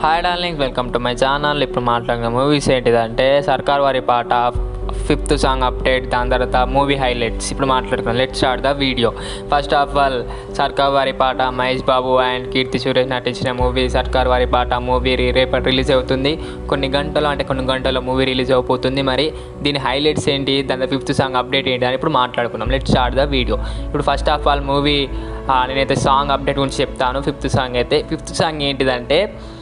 hi darling welcome to my channel ఇప్పుడు మాట్లాడిన movies ఏంటిదంటే సర్కార్ వారి పాట ఫిఫ్త్ సాంగ్ అప్డేట్ దాని తర్వాత మూవీ హైలైట్స్ ఇప్పుడు మాట్లాడుకున్నాం let start the video first of all Sarkar Vaari Paata Mahesh Babu and Keerthy Suresh నటించిన మూవీ సర్కార్ వారి పాట మూవీ రేపటి రిలీజ్ అవుతుంది కొన్ని గంటలు అంటే కొన్ని గంటల మూవీ రిలీజ్ అయిపోతుంది మరి దీని హైలైట్స్ ఏంటి దాని ఫిఫ్త్ సాంగ్ అప్డేట్ ఏంటి అని ఇప్పుడు మాట్లాడుకున్నాం లెట్ స్టార్ట్ ద వీడియో ఇప్పుడు ఫస్ట్ ఆఫ్ ఆల్ మూవీ నేనైతే సాంగ్ అప్డేట్ గురించి చెప్తాను ఫిఫ్త్ సాంగ్ అయితే ఫిఫ్త్ సాంగ్ ఏంటిదంటే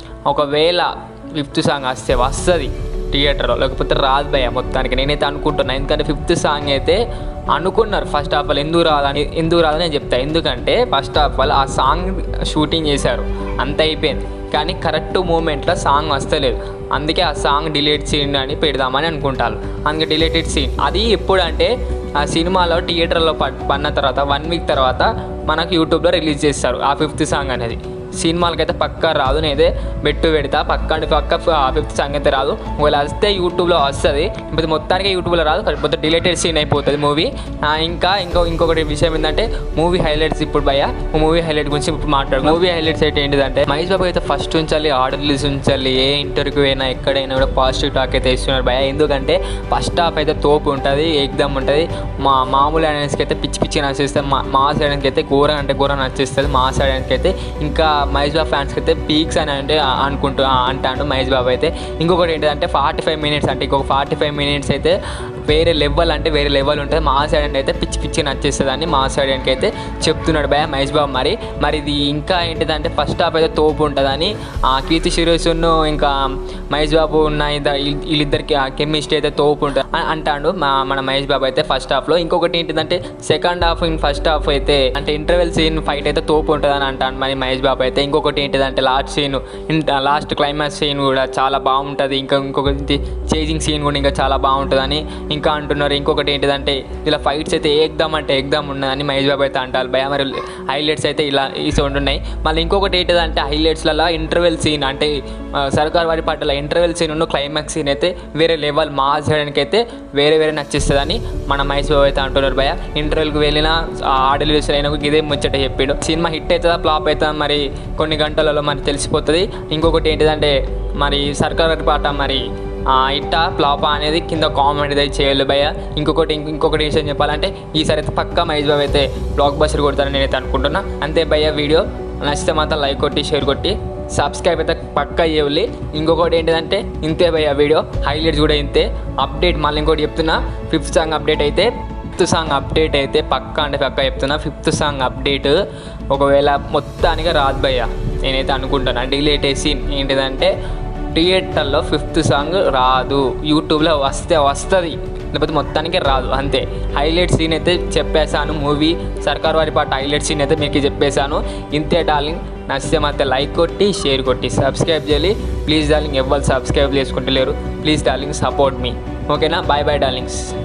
ఒకవేళ ఫిఫ్త్ సాంగ్ వస్తే వస్తుంది థియేటర్లో లేకపోతే రాదు భయ మొత్తానికి నేనైతే అనుకుంటున్నా ఎందుకంటే ఫిఫ్త్ సాంగ్ అయితే అనుకున్నారు ఫస్ట్ ఆఫ్ ఆల్ ఎందుకు రాదని ఎందుకు రాదని నేను చెప్తా ఎందుకంటే ఫస్ట్ ఆఫ్ ఆల్ ఆ సాంగ్ షూటింగ్ చేశారు అంత అయిపోయింది కానీ కరెక్ట్ మూమెంట్లో సాంగ్ వస్తలేదు అందుకే ఆ సాంగ్ డిలీట్ సీన్ అని పెడదామని అనుకుంటారు అందుకే డిలీటెడ్ సీన్ అది ఎప్పుడంటే ఆ సినిమాలో థియేటర్లో పడిన తర్వాత వన్ వీక్ తర్వాత మనకు యూట్యూబ్లో రిలీజ్ చేస్తారు ఆ ఫిఫ్త్ సాంగ్ అనేది సినిమాలకైతే పక్కా రాదు నేనైతే బెట్టు పెడతా పక్క అంటే పక్క ఫిఫ్త్ సాంగ్ అయితే రాదు ఒకవేళ వస్తే యూట్యూబ్లో వస్తుంది లేకపోతే మొత్తానికి యూట్యూబ్లో రాదు కాకపోతే డిలేటెడ్ సీన్ అయిపోతుంది మూవీ ఇంకా ఇంకో ఇంకొకటి విషయం ఏంటంటే మూవీ హైలైట్స్ ఇప్పుడు భయ మూవీ హైలైట్ గురించి ఇప్పుడు మాట్లాడు మూవీ హైలైట్స్ అయితే ఏంటిదంటే మహేష్ బాబు అయితే ఫస్ట్ ఉంచాలి ఆర్డర్ రిలీజ్ ఉంచాలి ఏ ఇంటర్వ్యూ అయినా ఎక్కడైనా కూడా పాజిటివ్ టాక్ అయితే ఇస్తున్నారు భయ ఎందుకంటే ఫస్ట్ హాఫ్ అయితే తోపు ఉంటుంది ఎగ్దమ్ ఉంటుంది మా మామూలు ఆడియన్స్కి అయితే పిచ్చి పిచ్చి నచ్చేస్తుంది మా మాస్ ఆడియన్స్కి అయితే ఘోరం అంటే ఘోరం నచ్చేస్తుంది మాస్ ఆడియన్స్కి అయితే ఇంకా మహేష్ బాబు ఫ్యాన్స్కి అయితే పీక్స్ అని అంటే అనుకుంటూ అంటాడు మహేష్ బాబు అయితే ఇంకొకటి ఏంటంటే ఫార్టీ ఫైవ్ మినిట్స్ అంటే ఇంకొక ఫార్టీ ఫైవ్ మినిట్స్ అయితే వేరే లెవెల్ అంటే వేరే లెవెల్ ఉంటుంది మా సైడ్ అయితే పిచ్చి పిచ్చి నచ్చేస్తుంది అని మా సైడ్ అయితే చెప్తున్నాడు భయ మహేష్ బాబు మరి మరి ఇది ఇంకా ఏంటిదంటే ఫస్ట్ హాఫ్ అయితే తోపు ఉంటుందని ఆ కీర్తి సురేష్ను ఇంకా మహేష్ బాబు ఉన్న ఇద్దరు వీళ్ళిద్దరికి ఆ కెమిస్ట్రీ అయితే తోపు ఉంటుంది అని అంటాడు మా మన మహేష్ బాబు అయితే ఫస్ట్ హాఫ్లో ఇంకొకటి ఏంటిదంటే second half in first half అయితే అంటే ఇంటర్వెల్ సీన్ ఫైట్ అయితే తోపు ఉంటుంది అని అంటాను మరి మహేష్ బాబు అయితే ఇంకొకటి ఏంటిదంటే last scene last climax scene కూడా చాలా బాగుంటుంది ఇంకా ఇంకొకటి చేజింగ్ సీన్ కూడా ఇంకా చాలా బాగుంటుందని ఇంకా అంటున్నారు ఇంకొకటి ఏంటిదంటే ఇలా ఫైట్స్ అయితే ఏకదమ్ అంటే ఏకదమ్ ఉన్నదని మహేష్ బాబు అయితే అంటారు భయ మరి హైలైట్స్ అయితే ఇలా ఈ సౌండ్ ఉన్నాయి మళ్ళీ ఇంకొకటి ఏంటిదంటే హైలైట్స్లలో ఇంటర్వెల్ సీన్ అంటే సర్కార్ వారి పాటల ఇంటర్వెల్ సీన్ ఉన్న క్లైమాక్స్ సీన్ అయితే వేరే లెవెల్ మాస్ చేయడానికి అయితే వేరే వేరే నచ్చేస్తుందని మన మహేష్ బాబు అయితే అంటున్నారు భయ ఇంటర్వెల్కి వెళ్ళిన ఆడలు అయినా ఇదే ముచ్చట చెప్పాడు సినిమా హిట్ అవుతుందా ఫ్లాప్ అవుతుందా మరి కొన్ని గంటలలో మనకి తెలిసిపోతుంది ఇంకొకటి ఏంటిదంటే మరి సర్కార్ వారి పాట మరి ఇట్టా ఫ్లాపా అనేది కింద కామెంట్ అయితే చేయాలి భయ ఇంకొకటి ఇంకొకటి విషయం చెప్పాలంటే ఈసారి అయితే పక్కా మహేష్ బాబు అయితే బ్లాక్ బస్టర్ కొడతారని నేనైతే అనుకుంటున్నా అంతే భయ్య వీడియో నచ్చితే మాత్రం లైక్ కొట్టి షేర్ కొట్టి సబ్స్క్రైబ్ అయితే పక్కా ఇవ్వాలి ఇంకొకటి ఏంటిదంటే ఇంతే భయ్య వీడియో హైలైట్స్ కూడా ఇంతే అప్డేట్ మళ్ళీ ఇంకోటి చెప్తున్నా ఫిఫ్త్ సాంగ్ అప్డేట్ అయితే ఫిఫ్త్ సాంగ్ అప్డేట్ అయితే పక్కా అంటే పక్కా చెప్తున్నా ఫిఫ్త్ సాంగ్ అప్డేట్ ఒకవేళ మొత్తానికి రాదు భయ్య నేనైతే అనుకుంటున్నా డిలేట్ సీన్ ఏంటిదంటే థియేటర్లో ఫిఫ్త్ సాంగ్ రాదు యూట్యూబ్లో వస్తే వస్తుంది లేకపోతే మొత్తానికి రాదు అంతే హైలైట్ సీన్ అయితే చెప్పేశాను మూవీ సర్కార్ వారి పాట హైలైట్ సీన్ అయితే మీకు చెప్పేశాను ఇంతే డార్లింగ్ నచ్చితే మాత్రం లైక్ కొట్టి షేర్ కొట్టి సబ్స్క్రైబ్ చేయాలి ప్లీజ్ డార్లింగ్ ఎవరు సబ్స్క్రైబ్ చేసుకుంటలేరు ప్లీజ్ డార్లింగ్ సపోర్ట్ మీ ఓకేనా బాయ్ బాయ్ డార్లింగ్స్